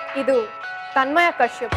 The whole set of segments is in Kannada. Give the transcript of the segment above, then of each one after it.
ಇದು ತನ್ಮಯ ಕಶ್ಯಪ್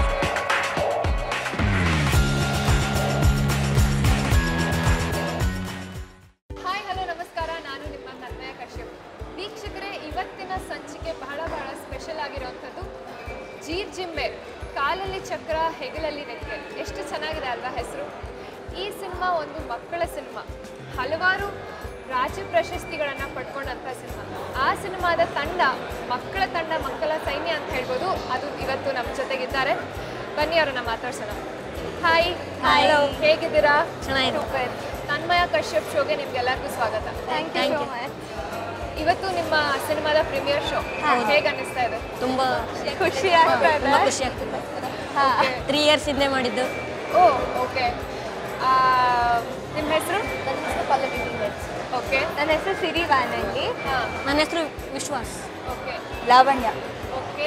ಹಾಯ್ ಹಲೋ ನಮಸ್ಕಾರ ನಾನು ನಿಮ್ಮ ತನ್ಮಯ ಕಶ್ಯಪ್ ವೀಕ್ಷಕರೇ ಇವತ್ತಿನ ಸಂಚಿಕೆ ಬಹಳ ಬಹಳ ಸ್ಪೆಷಲ್ ಆಗಿರುವಂಥದ್ದು ಜೀರ್ ಜಿಂಬೆ ಕಾಲಲ್ಲಿ ಚಕ್ರ ಹೆಗಲಲ್ಲಿ ರೆಕ್ಕೆ ಎಷ್ಟು ಚೆನ್ನಾಗಿದೆ ಅಲ್ವಾ ಹೆಸರು ಈ ಸಿನಿಮಾ ಒಂದು ಮಕ್ಕಳ ಸಿನಿಮಾ ಹಲವಾರು ರಾಜ್ಯ ಪ್ರಶಸ್ತಿಗಳನ್ನು ಪಡ್ಕೊಂಡಂಥ ಸಿನಿಮಾ ಆ ಸಿನಿಮಾದ ತಂಡ ಮಕ್ಕಳ ತಂಡ ಮಕ್ಕಳ ಸೈನ್ಯ ಅಂತ ಹೇಳ್ಬೋದು ಅದು ಇವತ್ತು ನಮ್ಮ ಜೊತೆಗಿದ್ದಾರೆ ಬನ್ನಿ ಅವ್ರನ್ನ ಮಾತಾಡ್ಸೋಣ ಹಾಯ್ Hi. ಹಲೋ ಹೇಗಿದ್ದೀರಾ ಚೆನ್ನಾಗಿದೆ. Super. ತನ್ಮಯ ಕಶ್ಯಪ್ ಶೋಗೆ ನಿಮ್ಗೆಲ್ಲರಿಗೂ ಸ್ವಾಗತ Thank you so much. ಇವತ್ತು ನಿಮ್ಮ ಸಿನಿಮಾದ ಪ್ರೀಮಿಯರ್ ಶೋ ಹೌದು. ಹೇಗೆ ಅನ್ನಿಸ್ತಾ ಇದೆ ತುಂಬಾ ಖುಷಿ ಆಗ್ತಾ ಇದೆ ತುಂಬಾ ಖುಷಿ ಆಗ್ತದೆ ತ್ರೀ ಇಯರ್ಸ್ ಹಿಂದೆ ಮಾಡಿದ್ದು ಓ ಓಕೆ ನಿಮ್ಮ ಹೆಸರು ನನ್ನ ಹೆಸರು ಪಲ್ಲವಿ ಹೆಚ್ ಓಕೆ ನನ್ನ ಹೆಸರು ಸಿರಿ ವಾನಂಗಿ ಹಾಂ ನನ್ನ ಹೆಸರು ವಿಶ್ವಾಸ್ ಓಕೆ ಲಾವಣ್ಯ ಓಕೆ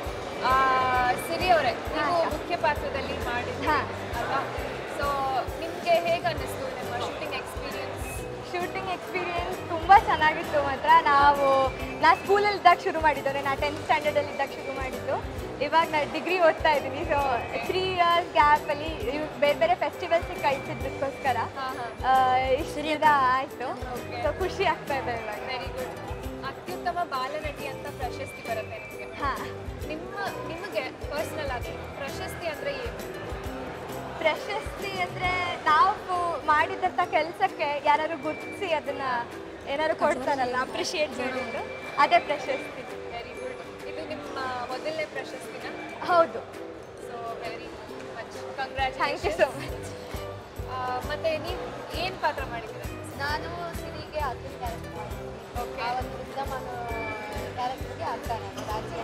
ಸಿರಿ ಅವರೇ ನೀವು ಮುಖ್ಯ ಪಾತ್ರದಲ್ಲಿ ಮಾಡಿದ್ರಿ ಹಾ. ಅಲ್ವಾ ಸೊ ನಿಮಗೆ ಹೇಗೆ ಅನ್ನಿಸ್ತು ನಿಮ್ಮ ಶೂಟಿಂಗ್ ಎಕ್ಸ್ಪೀರಿಯನ್ಸ್ ಶೂಟಿಂಗ್ ಎಕ್ಸ್ಪೀರಿಯನ್ಸ್ ತುಂಬ ಚೆನ್ನಾಗಿತ್ತು ಮಾತ್ರ ನಾವು ನಾ ಸ್ಕೂಲಲ್ಲಿ ಇದ್ದಾಗ ಶುರು ಮಾಡಿದ್ದು ನಾ ಟೆಂತ್ ಸ್ಟ್ಯಾಂಡರ್ಡಲ್ಲಿ ಇದ್ದಾಗ ಶುರು ಮಾಡಿದ್ದು ಇವಾಗ ನಾನು ಡಿಗ್ರಿ ಓದ್ತಾ ಇದ್ದೀನಿ ಸೊ ತ್ರೀ ಇಯರ್ಸ್ ಗ್ಯಾಪಲ್ಲಿ ಬೇರೆ ಬೇರೆ ಫೆಸ್ಟಿವಲ್ಸಿಗೆ ಕಳಿಸಿದ್ದಕ್ಕೋಸ್ಕರ ಹಾಂ ಹಾಂ ಇಷ್ಟು ದಿನ ಆಯಿತು Okay. ಸೊ ಖುಷಿ ಆಗ್ತಾ ಇದೆ ಇವಾಗ ವೆರಿ ಗುಡ್ ಅತ್ಯುತ್ತಮ ಬಾಲನಟಿ ಅಂತ ಪ್ರಶಸ್ತಿ ಬರುತ್ತೆ ನಿಮಗೆ ಹಾಂ ನಿಮ್ಮ ನಿಮಗೆ ಪರ್ಸನಲ್ ಆಗಿ ಪ್ರಶಸ್ತಿ ಅಂದ್ರೆ ಏನು ಪ್ರಶಸ್ತಿ ಅಂದರೆ ನಾವು ಮಾಡಿದಂಥ ಕೆಲಸಕ್ಕೆ ಯಾರು ಗುರುತಿಸಿ ಅದನ್ನು ಏನಾದ್ರು ಕೊಡ್ತಾರಲ್ಲ ಅಪ್ರಿಷಿಯೇಟ್ ಮಾಡಿದ್ರು ಅದೇ ಪ್ರಶಸ್ತಿ ವೆರಿ ಗುಡ್ ಇದು ನಿಮ್ಮ ಮೊದಲನೇ ಪ್ರಶಸ್ತಿನ ಹೌದು so very much thank you congratulation so much ಮತ್ತೆ ನೀವು ಏನು ಪಾತ್ರ ಮಾಡಿದ್ದೀರಾ ನಾನು ಸಿರಿಗೆ ಅದನ್ನ ಕ್ಯಾರೆಕ್ಟರ್ ಮಾಡಿದ್ದೀನಿ ಓಕೆ ಆ ಒಂದು ವಿದ್ಯಮಾನ ಕ್ಯಾರೆಕ್ಟರ್ಗೆ ಆಗ್ತಾನೆ ರಾಜ್ಯ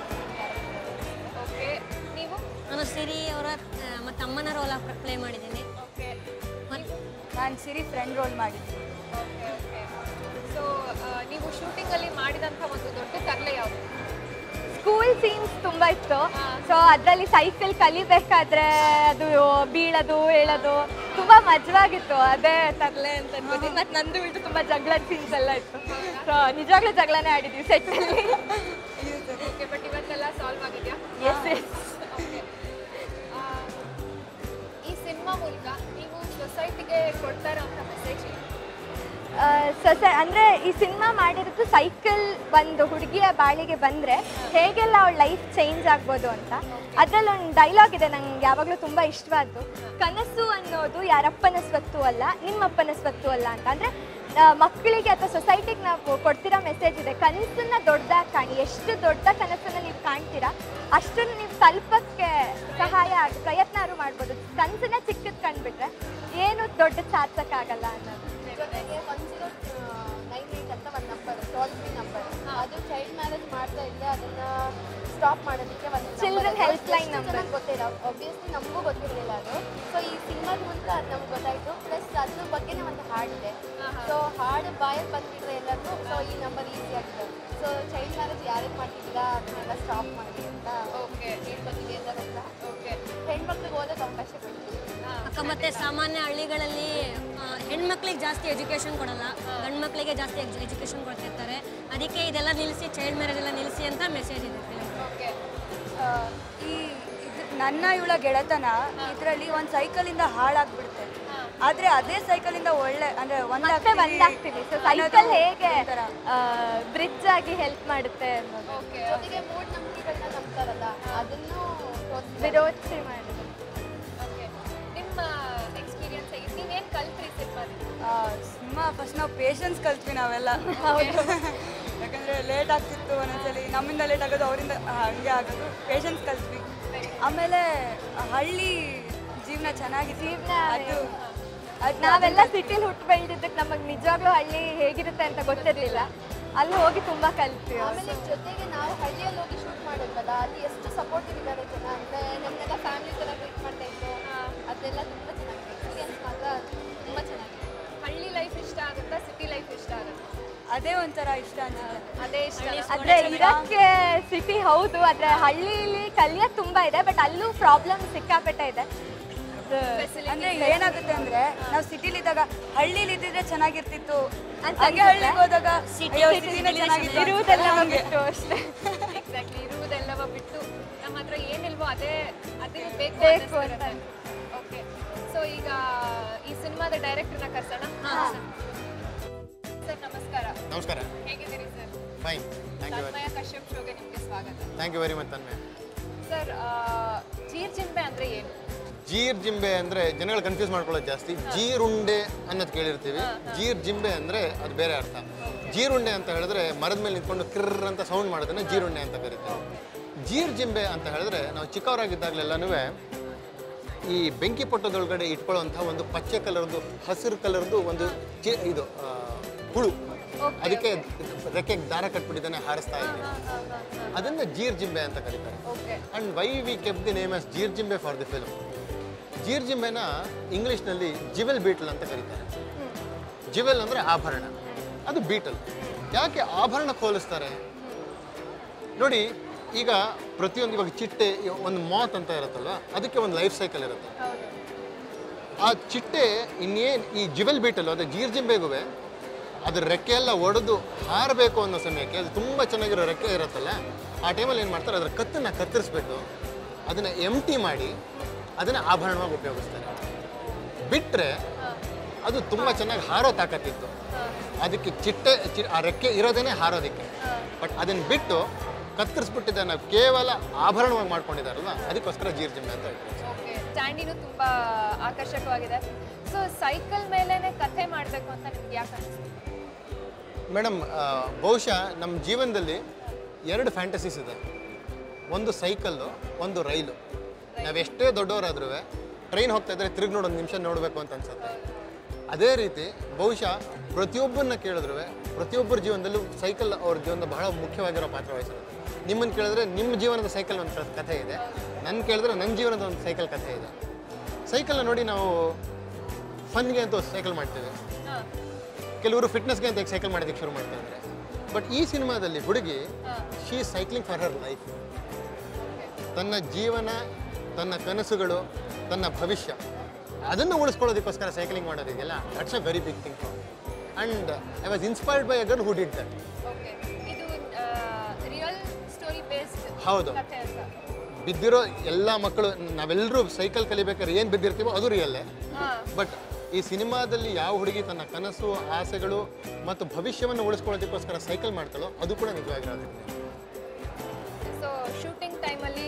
ಓಕೆ ನೀವು ನಾನು ಸಿರಿ ಅವರ ಮತ್ತು ಅಮ್ಮನ ರೋಲ್ ಪ್ಲೇ ಮಾಡಿದ್ದೀನಿ ಓಕೆ ಮತ್ತು ನಾನು ಸಿರಿ ಫ್ರೆಂಡ್ ರೋಲ್ ಮಾಡಿದ್ದೀನಿ ಓಕೆ ಓಕೆ ಸೊ ನೀವು ಶೂಟಿಂಗಲ್ಲಿ ಮಾಡಿದಂಥ ಒಂದು ದೊಡ್ಡ ತರಲೆ ಯಾವುದು ಸ್ಕೂಲ್ ಸೀನ್ಸ್ ತುಂಬ ಇತ್ತು ಹಾ. ಸೊ ಅದರಲ್ಲಿ ಸೈಕಲ್ ಕಲಿಬೇಕಾದ್ರೆ ಅದು ಬೀಳೋದು ಹೇಳೋದು ತುಂಬ ಮಜವಾಗಿತ್ತು ಅದೇ ತರಲೆ ಅಂತ ಅನ್ಕೋತೀನಿ ಮತ್ತು ನಂದು ಬಿಟ್ಟು ತುಂಬ ಜಗಳದ ಸೀನ್ಸ್ ಎಲ್ಲ ಇತ್ತು ಸೊ ನಿಜವಾಗ್ಲೂ ಜಗಳನೇ ಆಡಿದ್ವಿ ಸೆಟ್ಟಲ್ಲಿ ಓಕೆ ಬಟ್ ಇವತ್ತೆಲ್ಲ ಸಾಲ್ವ್ ಆಗಿದೆಯಾ ಎಸ್ ಎಸ್ ಓಕೆ ಈ ಸಿನಿಮಾ ಮೂಲಕ ನೀವು ಸೊಸೈಟಿಗೆ ಕೊಡ್ತಾ ಇರೋಂಥ ಮೆಸೇಜ್ ಏನು ಸೊಸೆ ಅಂದರೆ ಈ ಸಿನಿಮಾ ಮಾಡಿರೋದು ಸೈಕಲ್ ಒಂದು ಹುಡುಗಿಯ ಬಾಳಿಗೆ ಬಂದರೆ ಹೇಗೆಲ್ಲ ಅವಳ ಲೈಫ್ ಚೇಂಜ್ ಆಗ್ಬೋದು ಅಂತ ಅದರಲ್ಲಿ ಒಂದು ಡೈಲಾಗ್ ಇದೆ ನಂಗೆ ಯಾವಾಗಲೂ ತುಂಬ ಇಷ್ಟವಾದ್ದು ಕನಸು ಅನ್ನೋದು ಯಾರಪ್ಪನ ಸ್ವತ್ತು ಅಲ್ಲ ನಿಮ್ಮಪ್ಪನ ಸ್ವತ್ತು ಅಲ್ಲ ಅಂತ ಅಂದರೆ ಮಕ್ಕಳಿಗೆ ಅಥವಾ ಸೊಸೈಟಿಗೆ ನಾವು ಕೊಡ್ತಿರೋ ಮೆಸೇಜ್ ಇದೆ ಕನಸನ್ನ ದೊಡ್ಡದಾಗಿ ಕಾಣಿ ಎಷ್ಟು ದೊಡ್ಡ ಕನಸನ್ನು ನೀವು ಕಾಣ್ತೀರಾ ಅಷ್ಟನ್ನು ನೀವು ತಲುಪಕ್ಕೆ ಸಹಾಯ ಆಗ ಪ್ರಯತ್ನಾರು ಮಾಡ್ಬೋದು ಕನಸನ್ನ ಚಿಕ್ಕದು ಕಂಡ್ಬಿಟ್ರೆ ಏನು ದೊಡ್ಡ ಸಾಧಿಸೋಕ್ಕಾಗಲ್ಲ ಅನ್ನೋದು ಜೊತೆಗೆ ಒನ್ ಜೀರೋ ನೈನ್ ಏಟ್ ಅಂತ ಒಂದು ನಂಬರ್ ಟೋಲ್ ಫ್ರೀ ನಂಬರ್ ಅದು ಚೈಲ್ಡ್ ಮ್ಯಾರೇಜ್ ಮಾಡ್ತಾ ಇದ್ರೆ ಅದನ್ನ ಸ್ಟಾಪ್ ಮಾಡೋದಕ್ಕೆ ಒಂದು Children helpline number. ಗೊತ್ತಿಲ್ಲ ಒಬ್ವಿಯಸ್ಲಿ ನಮಗೂ ಗೊತ್ತಿರಲಿಲ್ಲ ಅದು ಸೊ ಈ ಸಿನಿಮಾದ ಮೂಲಕ ಅದು ನಮ್ಗೆ ಗೊತ್ತಾಯ್ತು ಪ್ಲಸ್ ಅದ್ರ ಬಗ್ಗೆನೇ ಒಂದು ಹಾಡಿದೆ ಸೊ ಹಾಡು ಬಾಯಲ್ಲಿ ಬಂದಿದ್ರೆ ಎಲ್ಲರಿಗೂ ಸೊ ಈ ನಂಬರ್ ಈಸಿ ಆಗಿದೆ ಸೊ ಚೈಲ್ಡ್ ಮ್ಯಾರೇಜ್ ಯಾರಿಗೆ ಮಾಡ್ತಿದ್ದೀರಾ ಅದನ್ನೆಲ್ಲ ಸ್ಟಾಪ್ ಮಾಡಿ ಅಂತ ಓಕೆ ಹೇಳ್ಕೊತೀವಿ ಎಲ್ಲರೆಲ್ಲ ಓಕೆ ಹೆಣ್ಮಕ್ಳಿಗೆ ಓದೋಕೆ ಅವಕಾಶ ಕೊಡ್ತೀವಿ ಅಕ್ಕ ಮತ್ತೆ ಸಾಮಾನ್ಯ ಹಳ್ಳಿಗಳಲ್ಲಿ ಆ, ಹೆಣ್ಮಕ್ಳಿಗೆ ಜಾಸ್ತಿ ಎಜುಕೇಶನ್ ಕೊಡಲ್ಲ ಗಂಡು ಮಕ್ಕಳಿಗೆ ಜಾಸ್ತಿ ಎಜುಕೇಶನ್ ಕೊಡ್ತಿರ್ತಾರೆ ಅದಕ್ಕೆ ಇದೆಲ್ಲ ನಿಲ್ಲಿಸಿ ಚೈಲ್ಡ್ ಮ್ಯಾರೇಜ್ ಎಲ್ಲ ನಿಲ್ಲಿಸಿ ಅಂತ ಮೆಸೇಜ್ ಇದೆ ಫಿಲಮ್ ಓಕೆ ಈ ಇದು ನನ್ನ ಇವಳ ಗೆಳೆತನ ಇದರಲ್ಲಿ ಒಂದು ಸೈಕಲಿಂದ ಹಾಳಾಗ್ಬಿಡುತ್ತೆ ಆದ್ರೆ ಅದೇ ಸೈಕಲಿಂದ ಒಳ್ಳೆ ಅಂದ್ರೆ ಮತ್ತೆ ಒಂದಾಗ್ತೀವಿ ಸೊ ಸೈಕಲ್ ಹೇಗೆ ಬ್ರಿಡ್ಜ್ ಆಗಿ ಹೆಲ್ಪ್ ಮಾಡುತ್ತೆ ಅನ್ನೋದು ಓಕೆ ಜೊತೆಗೆ ಮೂಢನಂಬಿಕೆಗಳನ್ನ ನಂಬ್ತಾರಲ್ಲ ಅದನ್ನು ತೋರಿಸ್ತಾರೆ ವಿರೋಧಿಸಿ ಮಾಡಿದ್ರು ಓಕೆ ನಿಮ್ಮ ಎಕ್ಸ್ಪೀರಿಯನ್ಸ್ ಆಗಿ ನೀವೇನು ಕಲ್ತ್ರಿ ಸಿನಿಮಾದಿಂದ ಸಿನಿಮಾ ಫಸ್ಟ್ ನಾವು ಪೇಷನ್ಸ್ ಕಲ್ತ್ವಿ ನಾವೆಲ್ಲ ಯಾಕಂದ್ರೆ ಲೇಟ್ ಆಗ್ತಿತ್ತು ಒಂದೊಂದ್ಸಲಿ ನಮ್ಮಿಂದ ಲೇಟ್ ಆಗೋದು ಅವರಿಂದ ಹಂಗೆ ಆಗೋದು ಪೇಷನ್ಸ್ ಕಲ್ತ್ವಿ ಆಮೇಲೆ ಹಳ್ಳಿ ಜೀವನ ಚೆನ್ನಾಗಿತ್ತು ಜೀವ್ನ ಅದು ಅದು ನಾವೆಲ್ಲ ಸಿಟಿಲಿ ಹುಟ್ಟು ಬೆಳೆದಿದ್ದಕ್ಕೆ ನಮಗೆ ನಿಜವಾಗ್ಲೂ ಹಳ್ಳಿ ಹೇಗಿರುತ್ತೆ ಅಂತ ಗೊತ್ತಿರಲಿಲ್ಲ ಅಲ್ಲಿ ಹೋಗಿ ತುಂಬಾ ಕಲ್ತೀವಿ ಆಮೇಲೆ ಜೊತೆಗೆ ನಾವು ಹಳ್ಳಿಯಲ್ಲಿ ಹೋಗಿ ಶೂಟ್ ಮಾಡಿದ್ವಲ್ಲ ಅಲ್ಲಿ ಎಷ್ಟು ಸಪೋರ್ಟಿವ್ ಇದ್ದಾರೆ ಜನ ಅಂದರೆ ನಮ್ಮನ್ನೆಲ್ಲ ಫ್ಯಾಮಿಲಿ ಥರ ಟ್ರೀಟ್ ಮಾಡ್ತಾ ಇದ್ರು ಅದೆಲ್ಲ ತುಂಬ ಚೆನ್ನಾಗಿದೆ ಎಕ್ಸ್ಪೀರಿಯನ್ಸ್ ಮಾತ್ರ ತುಂಬ ಚೆನ್ನಾಗಿದೆ ಹಳ್ಳಿ ಲೈಫ್ ಇಷ್ಟ ಆಗುತ್ತಾ ಸಿಟಿ ಲೈಫ್ ಇಷ್ಟ ಆಗುತ್ತಾ ಅದೇ ಒಂಥರ ಇಷ್ಟ ಅನ್ಸುತ್ತೆ ಅದೇ ಇಷ್ಟ ಆದ್ರೆ ಇರಕ್ಕೆ ಸಿಟಿ ಹೌದು ಆದ್ರೆ ಹಳ್ಳಿಲಿ ಕಲಿಯೋದು ತುಂಬಾ ಇದೆ ಬಟ್ ಅಲ್ಲೂ ಪ್ರಾಬ್ಲಮ್ ಸಿಕ್ಕಾಪಟ್ಟೆ ಇದೆ ಅಂದ್ರೆ ಏನಾಗುತ್ತೆ ಅಂದ್ರೆ ನಾವು ಸಿಟಿಲಿ ಇದ್ದಾಗ ಹಳ್ಳಿಲಿ ಇದ್ದಿದ್ರೆ ಚೆನ್ನಾಗಿರ್ತಿತ್ತು ಅಂತ ಹಂಗೆ ಹಳ್ಳಿಗೆ ಹೋದಾಗ City- ಅಯ್ಯೋ city ಸಿಟಿನೇ ಲಿ ಚೆನ್ನಾಗಿತ್ತು ಇರುವುದೆಲ್ಲ ಹಂಗೆ. ಬಿಟ್ಟು ಅಷ್ಟೇ ಎಕ್ಸಾಕ್ಟ್ಲಿ ಇರುವುದೆಲ್ಲವ ಬಿಟ್ಟು ನಮ್ಮ ಹತ್ರ ಹತ್ರ ಏನಿಲ್ವೋ ಅದೇ ಅದೇ ಬೇಕು ಬೇಕು ಅಂತ. ಓಕೆ ಸೊ ಈಗ ಈ ಸಿನಿಮಾದ ಡೈರೆಕ್ಟರ್ನ ಕರ್ಸೋಣ ಸರ್ ನಮಸ್ಕಾರ ನಮಸ್ಕಾರ ಹೇಗಿದ್ದೀರಿ sir fine thank you Tanmaya Kashyap ಶೋಗೆ ನಿಮಗೆ ಸ್ವಾಗತ thank you very much Tanmaya sir Jeer Jimbe ಅಂದ್ರೆ ಏನು ಜೀರ್ ಜಿಂಬೆ ಅಂದ್ರೆ ಜನಗಳು ಕನ್ಫ್ಯೂಸ್ ಮಾಡ್ಕೊಳ್ಳೋದು ಜಾಸ್ತಿ ಜೀರುಂಡೆ ಅನ್ನೋದು ಕೇಳಿರ್ತೀವಿ ಜೀರ್ ಜಿಂಬೆ ಅಂದ್ರೆ ಅದು ಬೇರೆ ಅರ್ಥ ಜೀರುಂಡೆ ಅಂತ ಹೇಳಿದ್ರೆ ಮರದ ಮೇಲೆ ನಿಂತ್ಕೊಂಡು ಕಿರ್ರ್ ಅಂತ ಸೌಂಡ್ ಮಾಡೋದನ್ನ ಜೀರುಂಡೆ ಅಂತ ಕರೀತಾರೆ ಜೀರ್ ಜಿಂಬೆ ಅಂತ ಹೇಳಿದ್ರೆ ನಾವು ಚಿಕ್ಕವರಾಗಿದ್ದಾಗಲೆಲ್ಲನೂ ಈ ಬೆಂಕಿ ಪೊಟ್ಟದೊಳಗಡೆ ಇಟ್ಕೊಳ್ಳುವಂಥ ಒಂದು ಪಚ್ಚೆ ಕಲರ್ದು ಹಸಿರು ಕಲರ್ದು ಒಂದು ಚಿ ಇದು ಆ, ಹುಳು ಅದಕ್ಕೆ ರೆಕ್ಕೆಗೆ ದಾರ ಕಟ್ಬಿಟ್ಟಿದ್ದಾನೆ ಹಾರಿಸ್ತಾ ಇದ್ದೀವಿ ಅದನ್ನ ಜೀರ್ ಜಿಂಬೆ ಅಂತ ಕರೀತಾರೆ okay and why we kept the name as Jeer Jimbe for the film ಜೀರ್ ಜಿಂಬೆನ ಇಂಗ್ಲಿಷ್ನಲ್ಲಿ ಜಿವೆಲ್ ಬೀಟಲ್ ಅಂತ ಕರೀತಾರೆ ಜಿವೆಲ್ ಅಂದರೆ ಆಭರಣ ಅದು ಬೀಟಲ್ ಯಾಕೆ ಆಭರಣಕ್ಕೆ ಹೋಲಿಸ್ತಾರೆ ನೋಡಿ ಈಗ ಪ್ರತಿಯೊಂದು ಇವಾಗ ಚಿಟ್ಟೆ ಒಂದು ಮಾತ್ ಅಂತ ಇರುತ್ತಲ್ವ ಅದಕ್ಕೆ ಒಂದು ಲೈಫ್ ಸೈಕಲ್ ಇರುತ್ತೆ ಆ ಚಿಟ್ಟೆ ಇನ್ನೇನು ಈ ಜಿವೆಲ್ ಬೀಟಲ್ ಅದೇ ಜೀರ್ ಜಿಂಬೆಗೂ ಅದ್ರ ರೆಕ್ಕೆ ಎಲ್ಲ ಒಡೆದು ಹಾರಬೇಕು ಅನ್ನೋ ಸಮಯಕ್ಕೆ ಅದು ತುಂಬ ಚೆನ್ನಾಗಿರೋ ರೆಕ್ಕೆ ಇರುತ್ತಲ್ಲ ಆ ಟೈಮಲ್ಲಿ ಏನು ಮಾಡ್ತಾರೆ ಅದರ ಕತ್ತನ್ನ ಕತ್ತರಿಸ್ಬಿಟ್ಟು ಅದನ್ನು ಎಂಟಿ ಮಾಡಿ ಅದನ್ನು ಆಭರಣವಾಗಿ ಉಪಯೋಗಿಸ್ತಾರೆ ಬಿಟ್ಟರೆ ಅದು ತುಂಬ ಚೆನ್ನಾಗಿ ಹಾರೋ ತಾಕತ್ತಿತ್ತು ಅದಕ್ಕೆ ಚಿಟ್ಟೆ ಚಿ ಆ ರೆಕ್ಕೆ ಇರೋದೇನೆ ಹಾರೋದಕ್ಕೆ ಬಟ್ ಅದನ್ನು ಬಿಟ್ಟು ಕತ್ತರಿಸ್ಬಿಟ್ಟಿದ್ದನ್ನು ಕೇವಲ ಆಭರಣವಾಗಿ ಮಾಡ್ಕೊಂಡಿದ್ದಾರಲ್ವ ಅದಕ್ಕೋಸ್ಕರ ಜೀರ್ ಜಿಂಬೆ ಅಂತ ಹೇಳ್ತಾರೆ ಓಕೆ ಸ್ಟ್ಯಾಂಡಿನೂ ತುಂಬ ಆಕರ್ಷಕವಾಗಿದೆ ಸೊ ಸೈಕಲ್ ಮೇಲೇನೆ ಕಥೆ ಮಾಡಬೇಕು ಅಂತ ನಿಮ್ಗೆ ಯಾಕೆ ಅನಿಸ್ತು ಮೇಡಮ್ ಬಹುಶಃ ನಮ್ಮ ಜೀವನದಲ್ಲಿ ಎರಡು ಫ್ಯಾಂಟಸೀಸ್ ಇದೆ ಒಂದು ಸೈಕಲ್ಲು ಒಂದು ರೈಲು ನಾವೆಷ್ಟೇ ದೊಡ್ಡವರಾದ್ರೂ ಟ್ರೈನ್ ಹೋಗ್ತಾ ಇದ್ರೆ ತಿರುಗಿ ನೋಡೋ ಒಂದು ನಿಮಿಷ ನೋಡಬೇಕು ಅಂತ ಅನ್ಸುತ್ತೆ ಅದೇ ರೀತಿ ಬಹುಶಃ ಪ್ರತಿಯೊಬ್ಬರನ್ನ ಕೇಳಿದ್ರು ಪ್ರತಿಯೊಬ್ಬರ ಜೀವನದಲ್ಲೂ ಸೈಕಲ್ ಅವ್ರ ಜೀವನದ ಬಹಳ ಮುಖ್ಯವಾಗಿರೋ ಪಾತ್ರ ವಹಿಸಿರುತ್ತೆ ನಿಮ್ಮನ್ನು ಕೇಳಿದ್ರೆ ನಿಮ್ಮ ಜೀವನದ ಸೈಕಲ್ ಒಂದು ಕ- ಕಥೆ ಇದೆ ನನ್ನ ಕೇಳಿದ್ರೆ ನನ್ನ ಜೀವನದ ಒಂದು ಸೈಕಲ್ ಕಥೆ ಇದೆ ಸೈಕಲ್ನ ನೋಡಿ ನಾವು ಫನ್ಗೆ ಅಂತ ಸೈಕಲ್ ಮಾಡ್ತೇವೆ ಕೆಲವರು ಫಿಟ್ನೆಸ್ಗೆ ಅಂತ ಸೈಕಲ್ ಮಾಡೋದಕ್ಕೆ ಶುರು ಮಾಡ್ತಾ ಇದ್ದಾರೆ ಬಟ್ ಈ ಸಿನಿಮಾದಲ್ಲಿ ಹುಡುಗಿ she cycling for her life ತನ್ನ ಜೀವನ ತನ್ನ ಕನಸುಗಳು ತನ್ನ ಭವಿಷ್ಯ ಅದನ್ನು ಉಳಿಸ್ಕೊಳ್ಳೋದಕ್ಕೋಸ್ಕರ ಸೈಕ್ಲಿಂಗ್ ಮಾಡೋದಿದೆಯಲ್ಲ that's a very big thing and I was inspired by a girl who did that okay ಇದು ರಿಯಲ್ ಸ್ಟೋರಿ ಬೇಸ್ಡ್ ಹೌದು ಕಥೆ ಅಂತ ಬಿದ್ದಿರೋ ಎಲ್ಲ ಮಕ್ಕಳು ನಾವೆಲ್ಲರೂ ಸೈಕಲ್ ಕಲಿಬೇಕಾದ್ರೆ ಏನು ಬಿದ್ದಿರ್ತೀವೋ ಅದು ರಿಯಲ್ಲೇ ಹಾಂ ಬಟ್ ಈ ಸಿನಿಮಾದಲ್ಲಿ ಯಾವ ಹುಡುಗಿ ತನ್ನ ಕನಸು ಆಸೆಗಳು ಮತ್ತು ಭವಿಷ್ಯವನ್ನು ಉಳಿಸ್ಕೊಳ್ಳೋದಕ್ಕೋಸ್ಕರ ಸೈಕಲ್ ಮಾಡ್ತಾಳೋ ಅದು ಕೂಡ ನಿಜವಾಗಿರೋದು ಸೊ ಶೂಟಿಂಗ್ ಟೈಮಲ್ಲಿ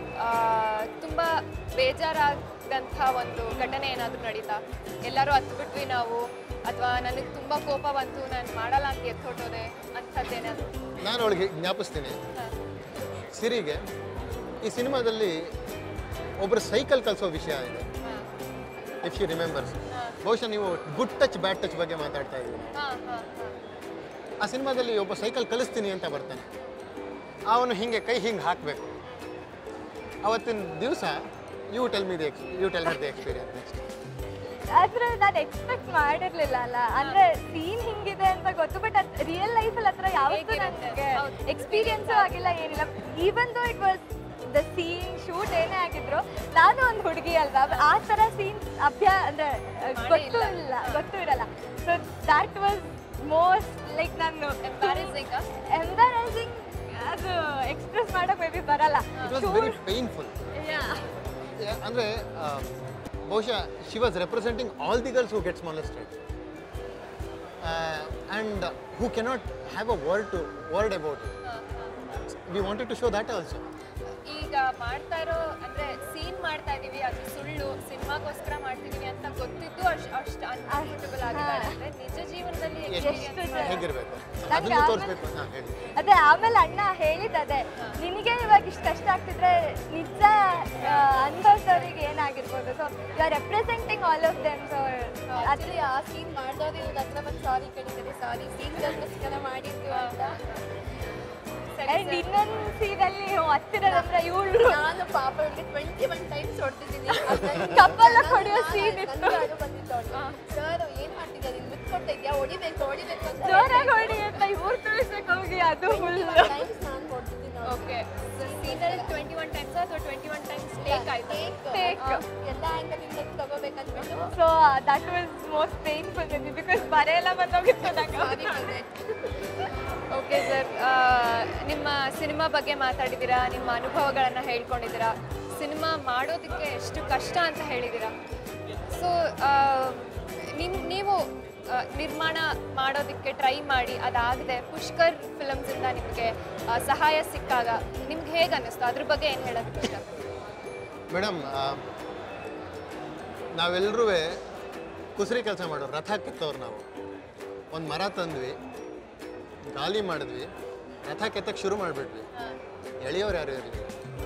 ತುಂಬ ಬೇಜಾರಾಗಂಥ ಒಂದು ಘಟನೆ ಏನಾದರೂ ನಡೀತಾ ಎಲ್ಲರೂ ಹತ್ಬಿಟ್ವಿ ನಾವು ಅಥವಾ ನನಗೆ ತುಂಬ ಕೋಪ ಬಂತು ನಾನು ಮಾಡಲ್ಲ ಅಂತ ಎತ್ತೊಟ್ಟೋದೆ ಅಂಥದ್ದೇನಾದ್ರು ನಾನು ಅವಳಿಗೆ ಜ್ಞಾಪಿಸ್ತೀನಿ ಸಿರಿಗೆ ಈ ಸಿನಿಮಾದಲ್ಲಿ ಒಬ್ಬರು ಸೈಕಲ್ ಕಲಿಸೋ ವಿಷಯ ಇದೆ ಇಫ್ ಯು ರಿಮೆಂಬರ್ಸ್ ಬಹುಶಃ ನೀವು ಗುಡ್ ಟಚ್ ಬ್ಯಾಡ್ ಟಚ್ ಬಗ್ಗೆ ಮಾತಾಡ್ತಾ ಇದ್ದೀವಿ ಹಾಂ ಹಾಂ ಹಾಂ ಆ ಸಿನಿಮಾದಲ್ಲಿ ಒಬ್ಬ ಸೈಕಲ್ ಕಲಿಸ್ತೀನಿ ಅಂತ ಬರ್ತಾನೆ ಅವನು ಹಿಂಗೆ ಕೈ ಹಿಂಗೆ ಹಾಕಬೇಕು ಅವತ್ತಿನ ದಿವಸ you tell me the ex you tell me the experience next ಆದ್ರೆ ನಾನು ಎಕ್ಸ್ಪೆಕ್ಟ್ ಮಾಡಿರ್ಲಿಲ್ಲ ಅಲ್ಲ ಅಂದ್ರೆ ಸೀನ್ ಹಿಂಗಿದೆ ಅಂತ ಗೊತ್ತು ಬಟ್ ಅದ್ ರಿಯಲ್ ಲೈಫಲ್ಲಿ ಹತ್ರ ಯಾವತ್ತೂ ಹೇಗಿರುತ್ತೆ? ನನಗೆ ಹೌದು. ಎಕ್ಸ್ಪೀರಿಯನ್ಸು ಆಗಿಲ್ಲ ಏನಿಲ್ಲ even though it was the scene shoot ಏನೇ ಆಗಿದ್ರು ನಾನು ಒಂದು ಹುಡುಗಿ ಅಲ್ವಾ ಆ ಥರ ಸೀನ್ ಅಭ್ಯಾ ಅಂದ್ರೆ ಅಹ್, ಗೊತ್ತೂ ಇಲ್ಲ ಗೊತ್ತೂ ಇರಲ್ಲ so that was most like ನಾನು ಎಂಬಾರೆಸಿಂಗ್ ಎಂಬಾರಸಿಂಗ್ ಅದು ಎಕ್ಸ್ಪ್ರೆಸ್ ಮಾಡಕ್ ಮೇ ಬಿ ಬರಲ್ಲ ಇಟ್ ವಾಸ್ ವೆರಿ ಪೇನ್ಫುಲ್ ಅಂದರೆ ಬಹುಶಃ she was representing all the girls who gets molested and who cannot have a word to word about we wanted to show that also ಈಗ ಮಾಡ್ತಾ ಇರೋ ಅಂದ್ರೆ ಸೀನ್ ಮಾಡ್ತಾ ಇದೀವಿ ಅದು ಸುಳ್ಳು ಸಿನಿಮಾಗೋಸ್ಕರ ಮಾಡ್ತಿದೀವಿ ಅಂತ ಗೊತ್ತಿದ್ದು ಅಷ್ಟು ಅಷ್ಟು ಅನ್ಕಂಫರ್ಟಬಲ್ ಆಗಿದ್ದಾರೆ ಅಂದ್ರೆ ನಿಜ ಜೀವನದಲ್ಲಿ ಎಷ್ಟು experience ಹೇಗಿರಬೇಕು ನಂಗೆ ಅದನ್ನು ಆಮೇಲೆ- ತೋರಿಸ್ಬೇಕು ಹಾಂ ಹೇಳಿ ಅದೇ ಆಮೇಲೆ ಅಣ್ಣ ಹೇಳಿದ್ದದೆ ನಿನಗೆ ಇವಾಗ ಇಷ್ಟು ಕಷ್ಟ ಆಗ್ತಿದ್ರೆ ನಿಜ ಅನ್ಭವಿಸೋರಿಗೆ ಏನಾಗಿರ್ಬೋದು so you are representing all of them so actually ಆ ಸೀನ್ ಮಾಡಿದವ್ರು ಇವ್ರ ಹತ್ರ ಬಂದು ಸಾರಿ ಕೇಳಿದ್ದಾರೆ ಸಾರಿ ಸೀನ್ಗೋಸ್ಕರ ಮಾಡಿದ್ದು ಅಂತ ಆ್ಯಂಡ್ ಇನ್ನೊಂದು ಸೀನಲ್ಲಿ ಹತ್ತಿರದಂದ್ರೆ ಇವಳು ನಾನು ಪಾಪ ಅವ್ರಿಗೆ ಟ್ವೆಂಟಿ ಒನ್ ಟೈಮ್ಸ್ ಹೊಡ್ತಿದ್ದೀನಿ ಕಪ್ಪೆಲ್ಲ ಹೊಡೆಯೋ scene ಇತ್ತು. ಸರ್ ಏನ್ ಮಾಡ್ತಿದ್ಯಾ ನೀನು ಮುಚ್ಕೊಡ್ತಾ ಇದೆಯಾ ಹೊಡಿಬೇಕು ಹೊಡಿಬೇಕು ಅಂತ ಜೋರಾಗಿ ಹೊಡಿ ಅಂತ ಇವ್ರು ತಿಳಿಸಕ್ ಹೋಗಿ ಅದು ಫುಲ್ ಟೈಮ್ಸ್ ನಾನು ಹೊಡ್ತಿದ್ದೀನಿ ಓಕೆ ಸೀನಲ್ಲಿ ಟ್ವೆಂಟಿ ಒನ್ ಟೈಮ್ಸ್ ಅಥವಾ ಟ್ವೆಂಟಿ ಒನ್ ಟೈಮ್ಸ್ ಟೇಕ್ ಆಯ್ತು Take. ಎಲ್ಲ ಆ್ಯಂಗಲಿಂದ ತಗೋಬೇಕಂದ್ಬಿಟ್ಟು so that was most painful because ಬರೆಯೆಲ್ಲ ಬಂದೋಗಿತ್ತು ಸಾರಿ ನಂಗೆ ಓಕೆ ಸರ್ ನಿಮ್ಮ ಸಿನಿಮಾ ಬಗ್ಗೆ ಮಾತಾಡಿದ್ದೀರಾ ನಿಮ್ಮ ಅನುಭವಗಳನ್ನು ಹೇಳ್ಕೊಂಡಿದ್ದೀರಾ ಸಿನಿಮಾ ಮಾಡೋದಕ್ಕೆ ಎಷ್ಟು ಕಷ್ಟ ಅಂತ ಹೇಳಿದ್ದೀರಾ ಸೊ ನಿಮ್ ನೀವು ಆ, ನಿರ್ಮಾಣ ಮಾಡೋದಕ್ಕೆ ಟ್ರೈ ಮಾಡಿ ಅದಾಗದೆ ಪುಷ್ಕರ್ ಫಿಲಮ್ಸಿಂದ ನಿಮಗೆ ಆ, ಸಹಾಯ ಸಿಕ್ಕಾಗ ನಿಮ್ಗೆ ಹೇಗೆ ಅನ್ನಿಸ್ತು ಅದ್ರ ಬಗ್ಗೆ ಏನು ಹೇಳೋದಕ್ಕೆ ಇಷ್ಟಪಡ್ತೀರಾ ಮೇಡಮ್ ನಾವೆಲ್ಲರೂ ಕುಸರಿ ಕೆಲಸ ಮಾಡೋರು ರಥ ಕಿತ್ತವ್ರು ನಾವು ಒಂದು ಮರ ತಂದ್ವಿ ಗಾಲಿ ಮಾಡಿದ್ವಿ ರಥ ಕೆತ್ತಕ್ಕೆ ಶುರು ಮಾಡಿಬಿಟ್ವಿ ಎಳೆಯೋರು ಯಾರು ಇರಲಿ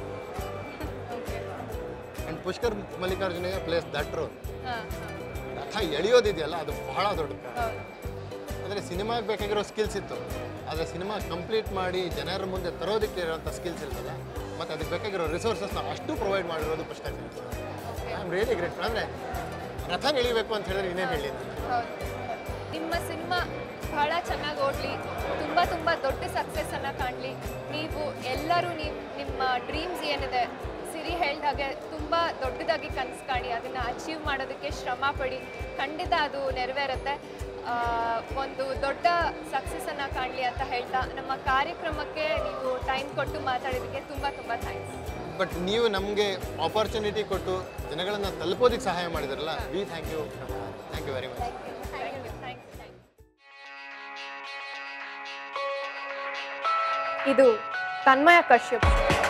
ಆ್ಯಂಡ್ ಪುಷ್ಕರ್ ಮಲ್ಲಿಕಾರ್ಜುನಿಗೆ ಪ್ಲೇಸ್ ದಟ್ರು ಹಾಂ ರಥ ಎಳೆಯೋದಿದೆಯಲ್ಲ ಅದು ಬಹಳ ದೊಡ್ಡ ಹೌದು ಅಂದರೆ ಸಿನಿಮಾಗೆ ಬೇಕಾಗಿರೋ ಸ್ಕಿಲ್ಸ್ ಇತ್ತು ಆದರೆ ಸಿನಿಮಾ ಕಂಪ್ಲೀಟ್ ಮಾಡಿ ಜನರ ಮುಂದೆ ತರೋದಕ್ಕೆ ಇರೋಂಥ ಸ್ಕಿಲ್ಸ್ ಇರ್ತಲ್ಲ ಮತ್ತು ಅದಕ್ಕೆ ಬೇಕಾಗಿರೋ ರಿಸೋರ್ಸಸ್ನ ಅಷ್ಟು ಪ್ರೊವೈಡ್ ಮಾಡಿರೋದು Pushkar I am really great ಅಂದರೆ ರಥ ಎಳಿಬೇಕು ಅಂತ ಹೇಳಿದ್ರೆ ಇನ್ನೇನು ಹೇಳಿ ನಾನು ಹೌದು ನಿಮ್ಮ ಸಿನಿಮಾ ಬಹಳ ಚೆನ್ನಾಗಿ ಓಡಲಿ ತುಂಬ ತುಂಬ ದೊಡ್ಡ ಸಕ್ಸಸ್ಸನ್ನು ಕಾಣಲಿ ನೀವು ಎಲ್ಲರೂ ನೀವು ನಿಮ್ಮ ಡ್ರೀಮ್ಸ್ ಏನಿದೆ ಸಿರಿ ಹೇಳ್ದ ಹಾಗೆ ತುಂಬ ದೊಡ್ಡದಾಗಿ ಕನಸು ಕಾಣಿ ಅದನ್ನು ಅಚೀವ್ ಮಾಡೋದಕ್ಕೆ ಶ್ರಮ ಪಡಿ ಖಂಡಿತ ಅದು ನೆರವೇರುತ್ತೆ ಆ, ಒಂದು ದೊಡ್ಡ ಸಕ್ಸಸ್ಸನ್ನು ಕಾಣಲಿ ಅಂತ ಹೇಳ್ತಾ ನಮ್ಮ ಕಾರ್ಯಕ್ರಮಕ್ಕೆ ನೀವು ಟೈಮ್ ಕೊಟ್ಟು ಮಾತಾಡೋದಕ್ಕೆ ತುಂಬ ತುಂಬ ಥ್ಯಾಂಕ್ಸ್ ಬಟ್ ನೀವು ನಮಗೆ ಆಪರ್ಚುನಿಟಿ ಕೊಟ್ಟು ಜನಗಳನ್ನು ತಲುಪೋದಕ್ಕೆ ಸಹಾಯ ಮಾಡಿದ್ರಲ್ಲ we thank you thank you very much thank you thank you thank you ಇದು ತನ್ಮಯ ಕಶ್ಯಪ್